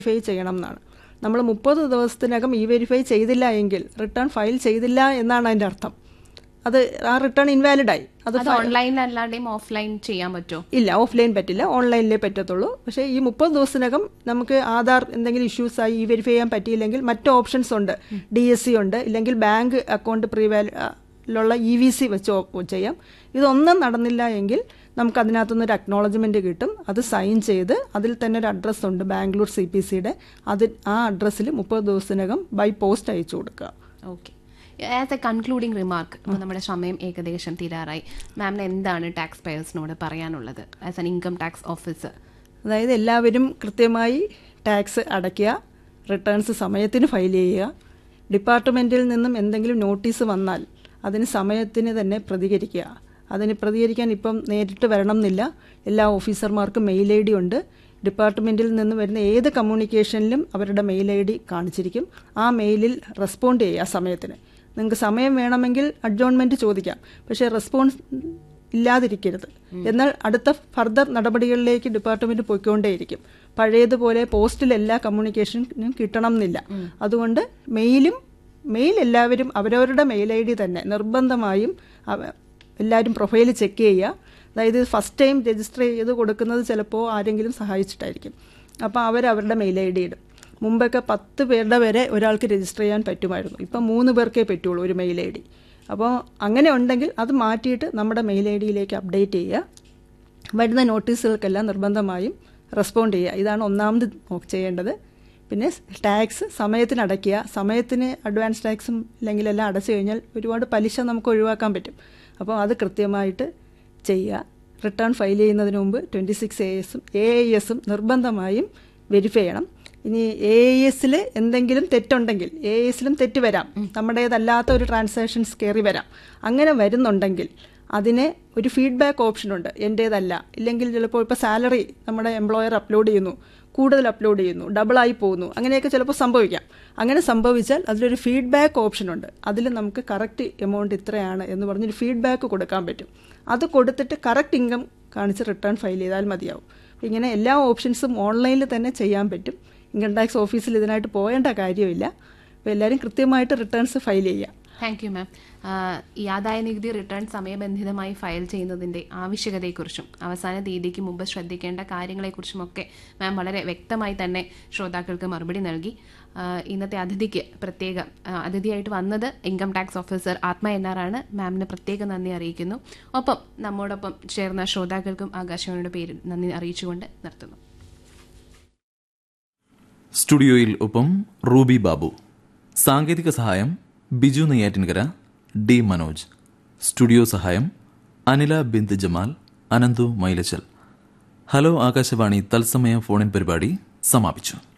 verify ചെയ്യണം എന്നാണ് നമ്മൾ മുപ്പത് ദിവസത്തിനകം ഇ വെരിഫൈ ചെയ്തില്ല എങ്കിൽ റിട്ടേൺ ഫയൽ ചെയ്തില്ല എന്നാണ് അതിൻ്റെ അർത്ഥം അത് ആ റിട്ടേൺ ഇൻവാലിഡായി അത് അത് ഓൺലൈൻ അല്ലാതെയും ഓഫ്ലൈൻ ചെയ്യാൻ പറ്റുമോ ഇല്ല ഓഫ്ലൈൻ പറ്റില്ല ഓൺലൈനിലേ പറ്റത്തുള്ളൂ പക്ഷേ ഈ മുപ്പത് ദിവസത്തിനകം നമുക്ക് ആധാർ എന്തെങ്കിലും ഇഷ്യൂസ് ആയി ഈ വെരിഫൈ ചെയ്യാൻ പറ്റിയില്ലെങ്കിൽ മറ്റ് ഓപ്ഷൻസ് ഉണ്ട് ഡി എസ് സി ഉണ്ട് ഇല്ലെങ്കിൽ ബാങ്ക് അക്കൗണ്ട് പ്രീവാലുള്ള ഇ വി സി വെച്ച് ഓ- ചെയ്യാം ഇതൊന്നും നടന്നില്ല എങ്കിൽ നമുക്ക് അതിനകത്തുനിന്ന് ഒരു അക്നോളജ്മെന്റ് കിട്ടും അത് സൈൻ ചെയ്ത് അതിൽ തന്നെ ഒരു അഡ്രസ്സ് ഉണ്ട് ബാംഗ്ലൂർ സി പി സിയുടെ അത് ആ അഡ്രസ്സിൽ മുപ്പത് ദിവസത്തിനകം ബൈ പോസ്റ്റ് അയച്ചു കൊടുക്കുക okay as a concluding remark ഇപ്പോൾ നമ്മുടെ സമയം ഏകദേശം തീരാറായി മാമിന് എന്താണ് ടാക്സ് പേയേഴ്സിനോട് പറയാനുള്ളത് as an income tax officer അതായത് എല്ലാവരും കൃത്യമായി ടാക്സ് അടയ്ക്കുക റിട്ടേൺസ് സമയത്തിന് ഫയൽ ചെയ്യുക ഡിപ്പാർട്ട്മെൻറ്റിൽ നിന്നും എന്തെങ്കിലും നോട്ടീസ് വന്നാൽ അതിന് സമയത്തിന് തന്നെ പ്രതികരിക്കുക അതിന് പ്രതികരിക്കാൻ ഇപ്പം നേരിട്ട് വരണം എന്നില്ല എല്ലാ ഓഫീസർമാർക്കും മെയിൽ ഐ ഡി ഉണ്ട് ഡിപ്പാർട്ട്മെൻറ്റിൽ നിന്ന് വരുന്ന ഏത് കമ്മ്യൂണിക്കേഷനിലും അവരുടെ മെയിൽ ഐ ഡി കാണിച്ചിരിക്കും ആ മെയിലിൽ റെസ്പോണ്ട് ചെയ്യുക സമയത്തിന് നിങ്ങൾക്ക് സമയം വേണമെങ്കിൽ അഡ്ജോൺമെൻറ്റ് ചോദിക്കാം പക്ഷേ റെസ്പോൺസ് ഇല്ലാതിരിക്കരുത് എന്നാൽ അടുത്ത ഫർദർ നടപടികളിലേക്ക് ഡിപ്പാർട്ട്മെന്റ് പോയിക്കൊണ്ടേയിരിക്കും പഴയതുപോലെ പോസ്റ്റിൽ എല്ലാ കമ്മ്യൂണിക്കേഷനും കിട്ടണം എന്നില്ല അതുകൊണ്ട് മെയിലും മെയിൽ എല്ലാവരും അവരവരുടെ മെയിൽ ഐ ഡി തന്നെ നിർബന്ധമായും അവ- എല്ലാവരും പ്രൊഫൈൽ ചെക്ക് ചെയ്യുക അതായത് ഫസ്റ്റ് ടൈം രജിസ്റ്റർ ചെയ്ത് കൊടുക്കുന്നത് ചിലപ്പോൾ ആരെങ്കിലും സഹായിച്ചിട്ടായിരിക്കും അപ്പോൾ അവർ അവരുടെ മെയിൽ ഐ ഡി ഇടും മുമ്പൊക്കെ പത്ത് പേരുടെ വരെ ഒരാൾക്ക് രജിസ്റ്റർ ചെയ്യാൻ പറ്റുമായിരുന്നു ഇപ്പം മൂന്ന് പേർക്കേ പറ്റുള്ളൂ ഒരു മെയിൽ ഐ ഡി അപ്പോൾ അങ്ങനെ ഉണ്ടെങ്കിൽ അത് മാറ്റിയിട്ട് നമ്മുടെ മെയിൽ ഐ ഡിയിലേക്ക് അപ്ഡേറ്റ് ചെയ്യുക വരുന്ന നോട്ടീസുകൾക്കെല്ലാം നിർബന്ധമായും റെസ്പോണ്ട് ചെയ്യുക ഇതാണ് ഒന്നാമത് നോ- ചെയ്യേണ്ടത് പിന്നെ ടാക്സ് സമയത്തിന് അടയ്ക്കുക സമയത്തിന് അഡ്വാൻസ് ടാക്സും അല്ലെങ്കിൽ എല്ലാം അടച്ചു കഴിഞ്ഞാൽ ഒരുപാട് പലിശ നമുക്ക് ഒഴിവാക്കാൻ പറ്റും അപ്പോൾ അത് കൃത്യമായിട്ട് ചെയ്യുക റിട്ടേൺ ഫയൽ ചെയ്യുന്നതിന് മുമ്പ് ട്വൻറ്റി സിക്സ് എ എസും എ ഐ എസും നിർബന്ധമായും വെരിഫൈ ചെയ്യണം ഇനി എ എസിൽ എന്തെങ്കിലും തെറ്റുണ്ടെങ്കിൽ എ എസിലും തെറ്റ് വരാം നമ്മുടേതല്ലാത്ത ഒരു ട്രാൻസാക്ഷൻസ് കയറി വരാം അങ്ങനെ വരുന്നുണ്ടെങ്കിൽ അതിന് ഒരു ഫീഡ്ബാക്ക് ഓപ്ഷനുണ്ട് എൻ്റേതല്ല ഇല്ലെങ്കിൽ ചിലപ്പോൾ ഇപ്പോൾ സാലറി നമ്മുടെ എംപ്ലോയർ അപ്ലോഡ് ചെയ്യുന്നു കൂടുതൽ അപ്ലോഡ് ചെയ്യുന്നു ഡബിളായി പോകുന്നു അങ്ങനെയൊക്കെ ചിലപ്പോൾ സംഭവിക്കാം അങ്ങനെ സംഭവിച്ചാൽ അതിലൊരു ഫീഡ്ബാക്ക് ഓപ്ഷനുണ്ട് അതിൽ നമുക്ക് കറക്റ്റ് എമൗണ്ട് ഇത്രയാണ് എന്ന് പറഞ്ഞൊരു ഫീഡ്ബാക്ക് കൊടുക്കാൻ പറ്റും അത് കൊടുത്തിട്ട് കറക്റ്റ് ഇൻകം കാണിച്ച് റിട്ടേൺ ഫയൽ ചെയ്താൽ മതിയാവും അപ്പോൾ ഇങ്ങനെ എല്ലാ ഓപ്ഷൻസും ഓൺലൈനിൽ തന്നെ ചെയ്യാൻ പറ്റും ഇൻകം ടാക്സ് ഓഫീസിൽ ഇതിനായിട്ട് പോകേണ്ട കാര്യമില്ല അപ്പോൾ എല്ലാവരും കൃത്യമായിട്ട് റിട്ടേൺസ് ഫയൽ ചെയ്യുക താങ്ക് യു മാം ഈ ആദായ നികുതി റിട്ടേൺ സമയബന്ധിതമായി ഫയൽ ചെയ്യുന്നതിൻ്റെ ആവശ്യകതയെക്കുറിച്ചും അവസാന തീയതിക്ക് മുമ്പ് ശ്രദ്ധിക്കേണ്ട കാര്യങ്ങളെക്കുറിച്ചുമൊക്കെ മാം വളരെ വ്യക്തമായി തന്നെ ശ്രോതാക്കൾക്ക് മറുപടി നൽകി ആ, ഇന്നത്തെ അതിഥിക്ക് പ്രത്യേക ആ, അതിഥിയായിട്ട് വന്നത് income tax officer Athma N R ആണ് മാമിന് പ്രത്യേക നന്ദി അറിയിക്കുന്നു ഒപ്പം നമ്മോടൊപ്പം ചേർന്ന ശ്രോതാക്കൾക്കും ആകാശവാണിയുടെ പേരിൽ നന്ദി അറിയിച്ചുകൊണ്ട് നിർത്തുന്നു സ്റ്റുഡിയോയിൽ ഒപ്പം റൂബി ബാബു സാങ്കേതിക സഹായം ബിജു നെയ്യാറ്റിൻകര ഡി മനോജ് സ്റ്റുഡിയോ സഹായം അനില ബിന്ദ് ജമാൽ അനന്തു മൈലച്ചൽ ഹലോ ആകാശവാണി തത്സമയ ഫോണിൻ പരിപാടി സമാപിച്ചു